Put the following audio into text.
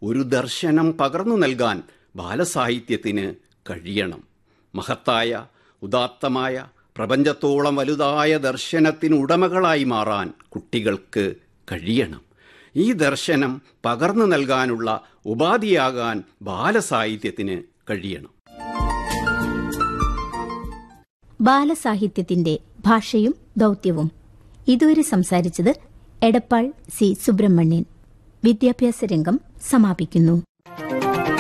ഒരു ദർശനം പകർന്നു നൽകാൻ ബാലസാഹിത്യത്തിന് കഴിയണം മഹത്തായ ഉദാത്തമായ പ്രപഞ്ചത്തോളം വലുതായ ദർശനത്തിന് ഉടമകളായി മാറാൻ കുട്ടികൾക്ക് കഴിയണം ഈ ദർശനം പകർന്നു നൽകാനുള്ള ഉപാധിയാകാൻ ബാലസാഹിത്യത്തിന് കഴിയണം ബാലസാഹിത്യത്തിന്റെ ഭാഷയും ദൗത്യവും ഇതുവരെ സംസാരിച്ചത് എടപ്പാൾ സി സുബ്രഹ്മണ്യൻ വിദ്യാഭ്യാസ രംഗം സമാപിക്കുന്നു